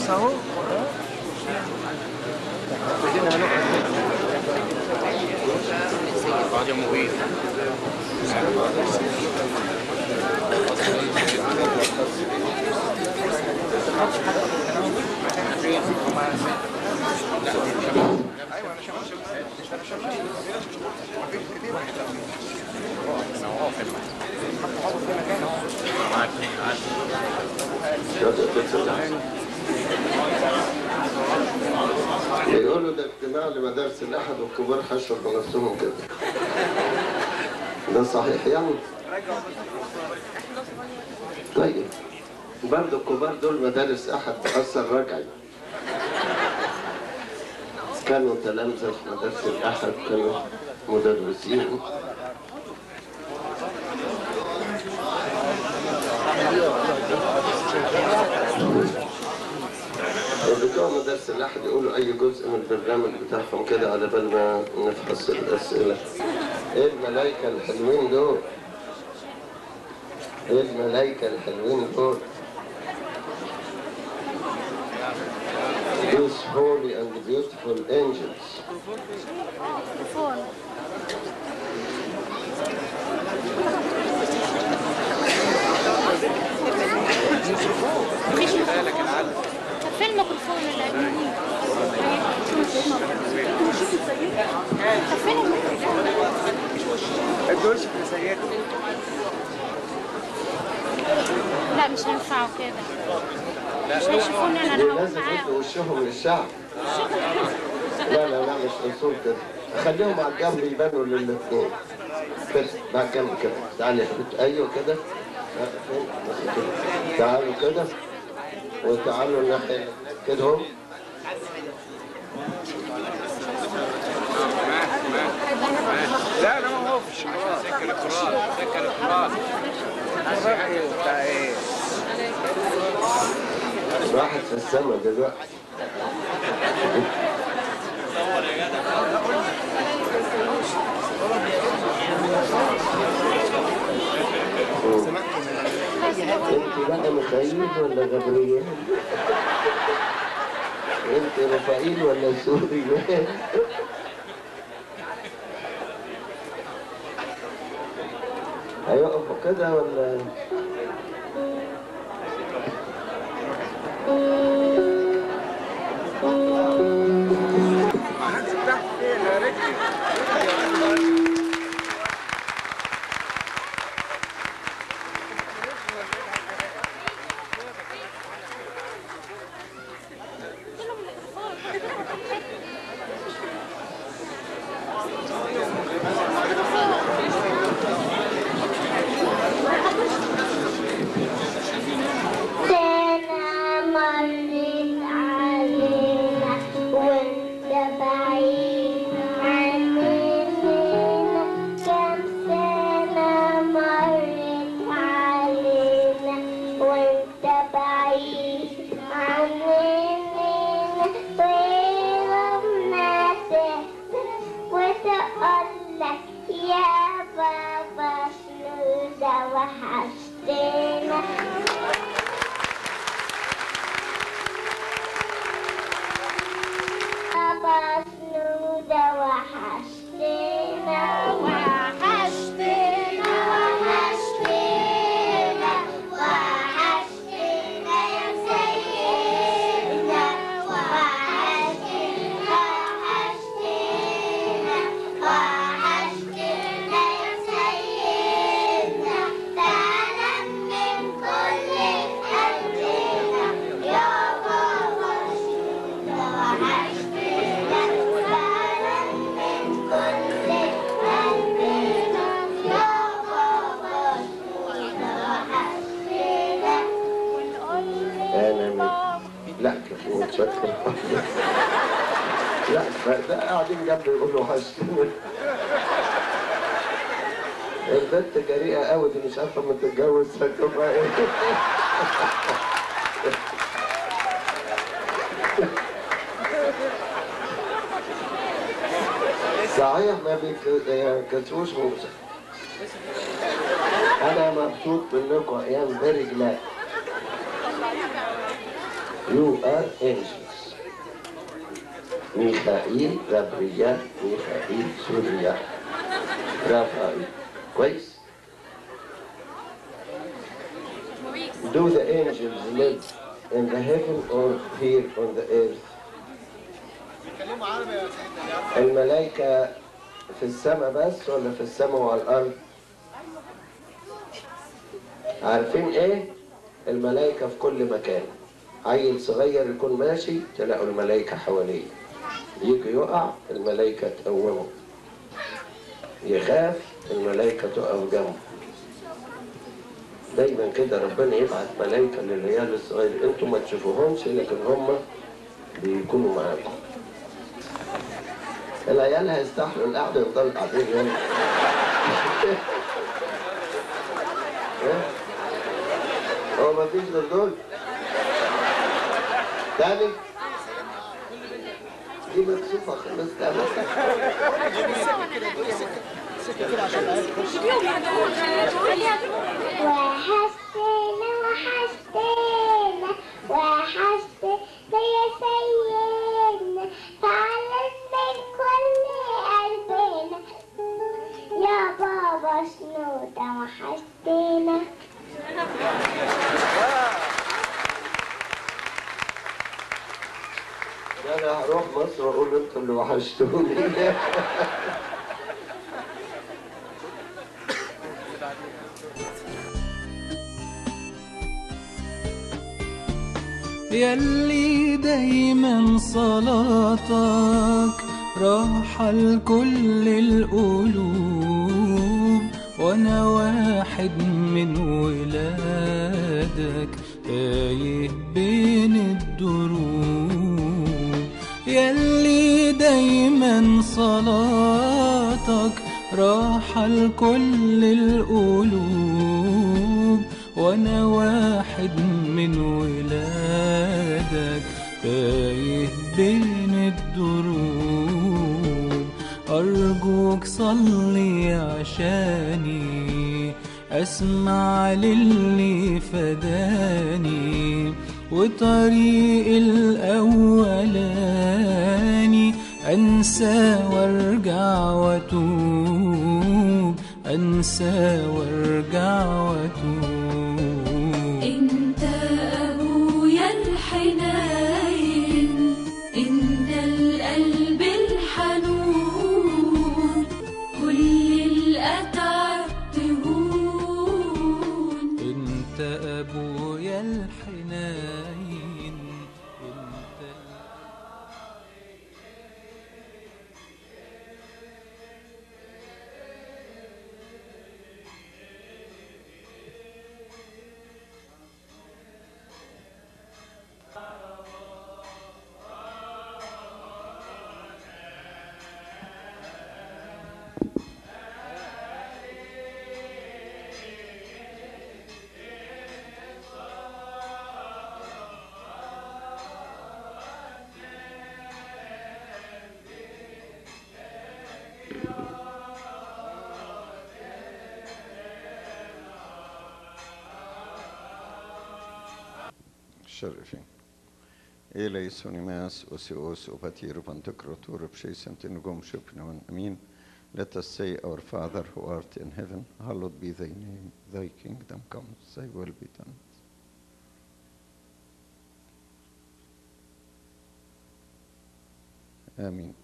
بس اهو بعد مبين بيقولوا ده اجتماع لمدارس الأحد والكبار حشروا بنفسهم كده ده صحيح يعني؟ طيب برضه الكبار دول مدارس أحد تأثر رجعي كانوا تلامذة في مدارس الأحد كانوا مدرسين بتوع مدارس الأحد يقولوا أي جزء من البرنامج بتاعهم كده على بال ما نفحص الأسئلة إيه الملايكة الحلوين دول؟ إيه الملايكة الحلوين دول؟ These holy and beautiful angels فين الميكروفون اللي قديم؟ طب فين الميكروفون؟ الدوش في سيادة لا مش هينفعوا كده مش هيشوفوني انا دي انا هقول لازم معاهم يدوا وشهم للشعب لا لا لا مش اصول كده خليهم على الجنب يبانوا للاثنين كده على الجنب كده تعالي يا حبيبتي ايوه كده لا، فين؟ بس كده. تعالوا كده وتعالوا الناحيه اللي هناك كده هم لا لا ما هو في الشعار سكر القرآن سكر القرآن بتاع ايه واحد في السما دلوقتي انت بقى ميخائيل ولا جبريل؟ انت رفائيل ولا سوريال؟ هيقفوا كده ولا تحت فين يا رجلي سنة مرت علينا وانت بعيد عننا كم سنة مرت علينا وانت بعيد عننا ولما تهدى وتقولك يا بابا سنودة وحشتنا بابا سنودة وحشتنا وحشتنا وحشتنا وحشتنا يا سيدنا وحشتنا وحشتنا وحشتنا يا سيدنا تعالى من كل قلبنا يا بابا سنودة وحشتنا تعالى من كل قلبنا يا بابا سنودة وحشتنا ونقول انا من لا كده متشكر لا ده قاعدين جنبي يقولوا حشتني البنت جريئة قوي دي مش عارفة ما تتجوز هتبقى ايه صحيح ما بيكسوش موسى انا مبسوط منكم ايام فيري جلاد You are angels. ميخائيل جبريل ميخائيل سوريا رافائيل كويس Do the angels live in the heaven or here on the earth? الملائكة في السماء بس ولا في السماء وعلى الأرض؟ عارفين إيه؟ الملائكة في كل مكان عيل صغير يكون ماشي تلاقوا الملائكة حواليه يجي يقع الملائكة تقومه يخاف الملائكة تقف جنبه دايما كده ربنا يبعت ملائكة للعيال الصغير انتوا ما تشوفوهمش لكن هم بيكونوا معاكم العيال هيستحملوا القعدة يفضلوا قاعدين هنا إيه؟ هو ما فيش غير دول تاني دي مكسوفة خالص تاني وحشتنا وحشتنا وحشتنا يا سيدنا فعلا من كل قلبنا يا بابا شنودة وحشتنا انا هروح مصر واقول انتوا اللي وحشتوني يلي دايما صلاتك راحة لكل القلوب وانا واحد من ولادك تايه بين الدروب يلي دايما صلاتك راحة لكل القلوب وانا واحد من ولادك تايه بين الدروب ارجوك صلي عشاني اسمع للي فداني وطريق الاولاني انسى وارجع واتوب انسى وارجع واتوب انت ابويا الحنين انت القلب الحنون كل الاتعاب تهون انت ابويا الحنين انت الشرفين eleison imas osios opatir pantocrator pshesant in gom shupnavan. Amen. Let us say, Our Father who art in heaven, hallowed be thy name. Thy kingdom come, thy will be done. Amen.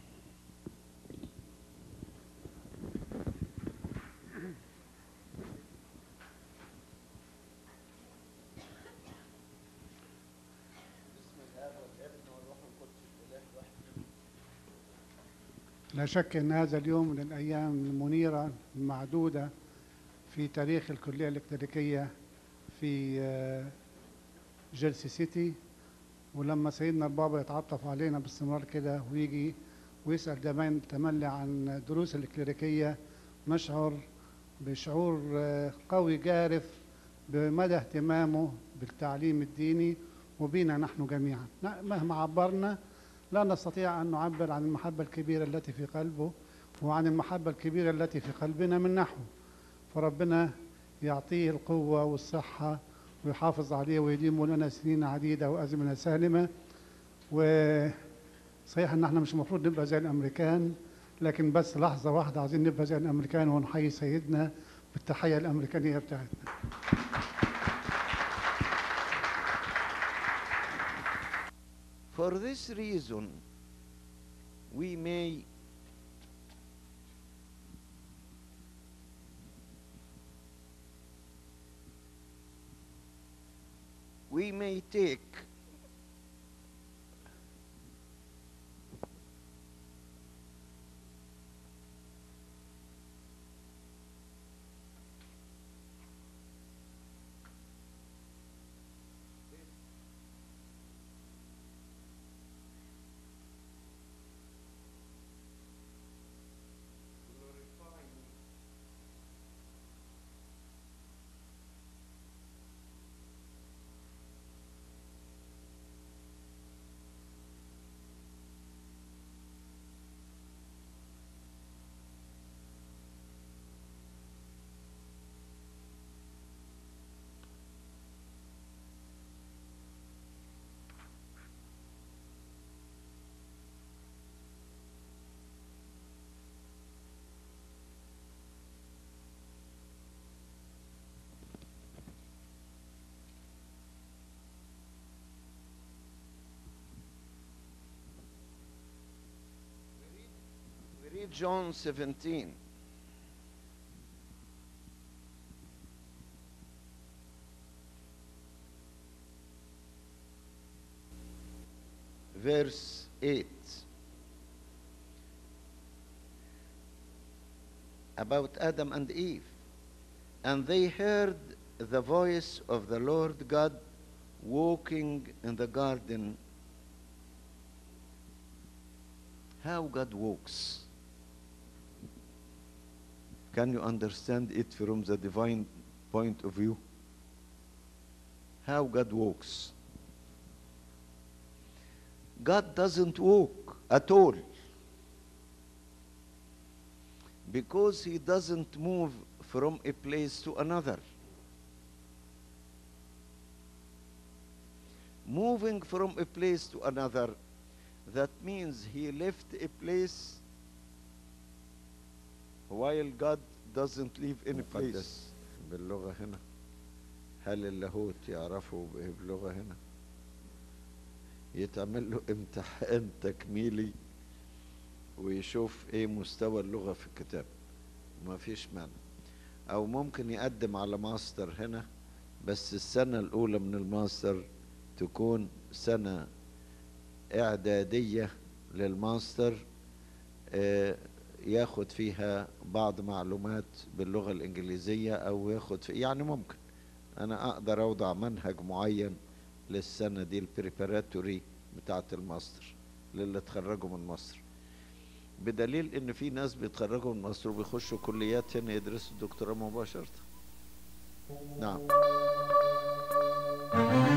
لا شك أن هذا اليوم من الأيام المنيرة المعدودة في تاريخ الكلية الإكليريكية في آه، جيرسي سيتي ولما سيدنا البابا يتعطف علينا باستمرار كده ويجي ويسأل كمان تملي عن الدروس الإكليريكية نشعر بشعور آه، قوي جارف بمدى اهتمامه بالتعليم الديني وبينا نحن جميعا لا- مهما عبرنا لا نستطيع أن نعبر عن المحبة الكبيرة التي في قلبه وعن المحبة الكبيرة التي في قلبنا من نحوه فربنا يعطيه القوة والصحة ويحافظ عليه ويديم لنا سنين عديدة وأزمنة سالمة وصحيح إن احنا مش المفروض نبقى زي الأمريكان لكن بس لحظة واحدة عايزين نبقى زي الأمريكان ونحيي سيدنا بالتحية الأمريكانية بتاعتنا For this reason, we may we may take we read John 17. Verse 8 about Adam and Eve. And they heard the voice of the Lord God walking in the garden. How God walks. Can you understand it from the divine point of view? How God walks. God doesn't walk at all because he doesn't move from a place to another. Moving from a place to another, that means he left a place while God doesn't leave any place. باللغة هنا هل اللاهوت يعرفوا بإيه باللغة هنا يتعمل له امتحان تكميلي ويشوف ايه مستوى اللغة في الكتاب ما فيش مانع او ممكن يقدم على ماستر هنا بس السنة الاولى من الماستر تكون سنة اعدادية للماستر آه، ياخد فيها بعض معلومات باللغة الانجليزية او ياخد في يعني ممكن انا اقدر اوضع منهج معين للسنة دي البريباراتوري بتاعة الماستر للي اتخرجوا من مصر بدليل ان في ناس بيتخرجوا من مصر وبيخشوا كليات هنا يدرسوا الدكتوراه مباشرة نعم